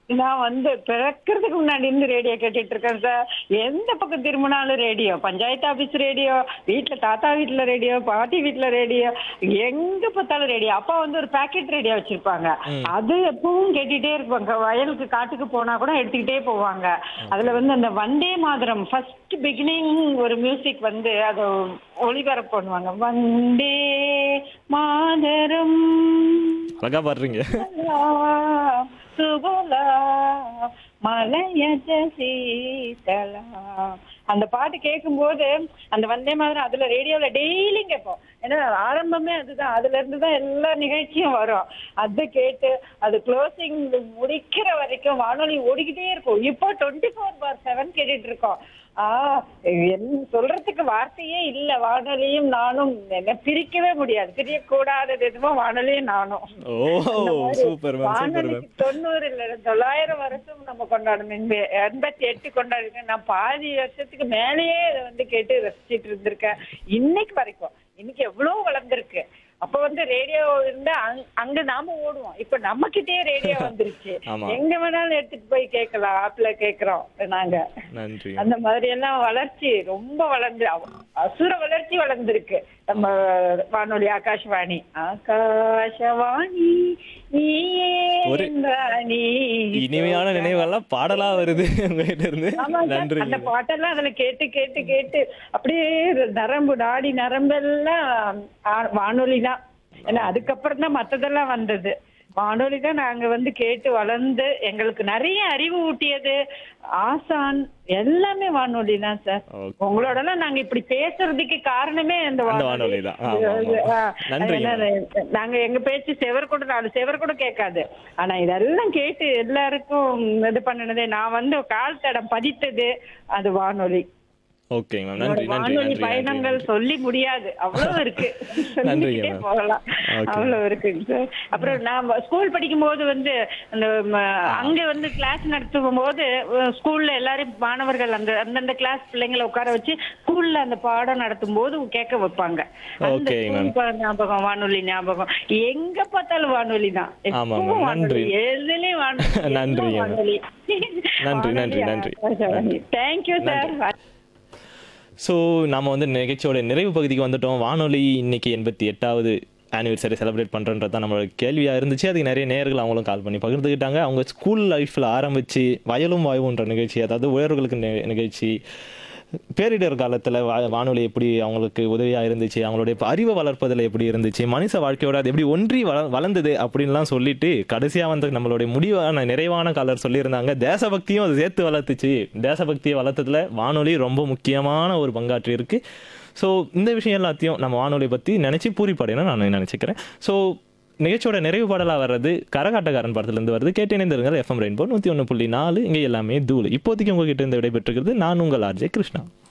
நான் வந்து பிறக்கிறதுக்கு முன்னாடி இருந்து ரேடியோ கேட்டுட்டு இருக்கேன் சார் எந்த பக்கம் திரும்பினாலும் ரேடியோ பஞ்சாயத்து ஆபீஸ் ரேடியோ வீட்டுல தாத்தா வீட்டுல ரேடியோ பாட்டி வீட்டுல ரேடியோ எங்க பார்த்தாலும் ரேடியோ அப்பா வந்து ஒரு பாக்கெட் ரேடியோ வச்சிருப்பாங்க அது எப்பவும் கேட்டுட்டே இருப்பாங்க வயலுக்கு காட்டுக்கு போனா கூட எடுத்துக்கிட்டே போவாங்க அதுல வந்து அந்த வந்தே மாதரம் ஃபர்ஸ்ட் பிகினிங் ஒரு மியூசிக் வந்து அதை ஒளிபரப்பு பண்ணுவாங்க வந்தே மாதரம் அழகா பாடுறீங்க சுபலாம், சுபலாம், மலையஜ சீதலாம் அந்த பாட்டு கேட்கும்போது அந்த வந்தே மாதிரி அதுல ரேடியோல டெய்லியும் கேட்போம் ஏன்னா ஆரம்பமே அதுதான் அதுல இருந்து தான் எல்லா நிகழ்ச்சியும் வரும் அதை கேட்டு அது க்ளோசிங் முடிக்கிற வரைக்கும் வானொலி ஓடிக்கிட்டே இருக்கும் இப்போ டுவெண்ட்டி ஃபோர் பார் செவன் கேட்டுட்டு இருக்கோம் ஆ என்ன சொல்றதுக்கு வார்த்தையே இல்ல வானொலியும் நானும் என்ன பிரிக்கவே முடியாது பிரியக்கூடாதது எதுவோ வானொலியும் நானும் ஓ சூப்பர் மேம் சூப்பர் மேம் வானொலிக்கு தொண்ணூறு இல்ல தொள்ளாயிரம் வருஷம் நம்ம கொண்டாடணும் இந்த எண்பத்தி எட்டு கொண்டாடிருக்கேன் நான் பாதி வருஷத்துக்கு மேலேயே இதை வந்து கேட்டு ரசிச்சிட்டு இருந்திருக்கேன் இன்னைக்கு வரைக்கும் இன்னைக்கு எவ்வளவு வளர்ந்துருக்கு அப்ப வந்து ரேடியோ இருந்தா அங்க- அங்க நாம ஓடுவோம் இப்ப நம்ம கிட்டே ரேடியோ வந்துருச்சு ஆமா. எங்க வேணாலும் எடுத்துட்டு போய் கேட்கலாம் ஆப்ல கேக்குறோம் நாங்க நன்றி அந்த மாதிரி எல்லாம் வளர்ச்சி ரொம்ப வளர்ந்து அவ- அசுர வளர்ச்சி வளர்ந்திருக்கு நம்ம வானொலி ஆகாஷ்வாணி ஆகாஷவாணி நீயே ஒரு ராணி. இனிமையான நினைவெல்லாம் பாடலா வருது உங்ககிட்ட இருந்து ஆமாங்க. நன்றி அந்த பாட்டெல்லாம் அதுல கேட்டு கேட்டு கேட்டு அப்படியே நரம்பு நாடி நரம்பெல்லாம் ஆ- வானொலி தான் ஏன்னா அதுக்கப்புறம் தான் மத்ததெல்லாம் வந்தது வானொலி தான் நாங்க வந்து கேட்டு வளர்ந்து எங்களுக்கு நிறைய அறிவு ஊட்டியது ஆசான் எல்லாமே வானொலி தான் சார் Okay. உங்களோட எல்லாம் நாங்க இப்படி பேசுறதுக்கு காரணமே இந்த அந்த வானொலி வானொலி தான். ஆமா, ஆமா. ஆ, நன்றிங்க. ஏன்னா, நாங்க எங்க பேச்சு செவர் கூட நாலு செவர் கூட கேட்காது ஆனா இதெல்லாம் கேட்டு எல்லாருக்கும் இது பண்ணினது நான் வந்து கால் தடம் பதித்தது அது வானொலி ஓகேங்க மேம் என்னோட நன்றி நன்றி வானொலி நன்றி பயணங்கள் நன்றி சொல்லி முடியாது அவ்வளவு இருக்கு நன்றிங்க சொல்லிக்கிட்டே மேம். போகலாம் Okay. அவ்வளவு இருக்குங்க சார் அப்புறம் நான் ஸ்கூல் படிக்கும் போது வந்து அந்த ம, அங்க வந்து கிளாஸ் நடத்தும் போது ஸ்கூல்ல எல்லாரும் மாணவர்கள் அந்த அந்தந்த கிளாஸ் பிள்ளைங்களை உட்கார வச்சு ஸ்கூல்ல அந்த பாடம் நடத்தும் போது கேட்க வைப்பாங்க அந்த Okay, ma'am. school பா- ஞாபகம் வானொலி ஞாபகம் எங்க பார்த்தாலும் வானொலி தான் ஆமா, எப்பவும் ma'am. வானொலி நன்றி. எதுலயும் வானொலி நன்றிங்க, எல்லாம் ma'am. வானொலி நன்றி, நன்றி, நன்றி. நன்றி. தேங்க்யூ சார் ஸோ நாம வந்து நிகழ்ச்சியோட நிறைவு பகுதிக்கு வந்துட்டோம் வானொலி இன்னைக்கு எண்பத்தி எட்டாவது ஆனிவர்சரி செலிப்ரேட் பண்ணுறன்றது தான் நம்மளோட கேள்வியாக இருந்துச்சு அதுக்கு நிறைய நேயர்கள் அவங்களும் கால் பண்ணி பகிர்ந்துக்கிட்டாங்க அவங்க ஸ்கூல் லைஃப்பில் ஆரம்பித்து வயலும் வாயுன்ற நிகழ்ச்சி அதாவது உயர்வுகளுக்கு நி- நிகழ்ச்சி பேரிடர் காலத்தில் வா வானொலி எப்படி அவங்களுக்கு உதவியாக இருந்துச்சு அவங்களுடைய அறிவை வளர்ப்பதில் எப்படி இருந்துச்சு மனுஷ வாழ்க்கையோட அது எப்படி ஒன்றி வள வளர்ந்தது அப்படின்லாம் சொல்லிட்டு கடைசியாக வந்து நம்மளுடைய முடிவான நிறைவான காலர் சொல்லியிருந்தாங்க தேசபக்தியும் அது சேர்த்து வளர்த்துச்சு தேசபக்தியை வளர்த்ததுல வானொலி ரொம்ப முக்கியமான ஒரு பங்காற்றி இருக்கு ஸோ இந்த விஷயம் எல்லாத்தையும் நம்ம வானொலி பற்றி நினச்சி பூரிப்படையணும் நான் நினச்சிக்கிறேன் ஸோ நிகழ்ச்சியோட நிறைவு பாடலாக வர்றது கரகாட்டக்காரன் படத்துலேருந்து வருது கேட்டு இணைந்திருங்கள் எஃப்எம் ரெயின்போ நூற்றி ஒன்று புள்ளி நாலு இங்கே எல்லாமே தூள் இப்போதைக்கு உங்ககிட்ட இருந்து விடைபெற்றுக்கிறது நான் உங்கள் ஆர்ஜே கிருஷ்ணா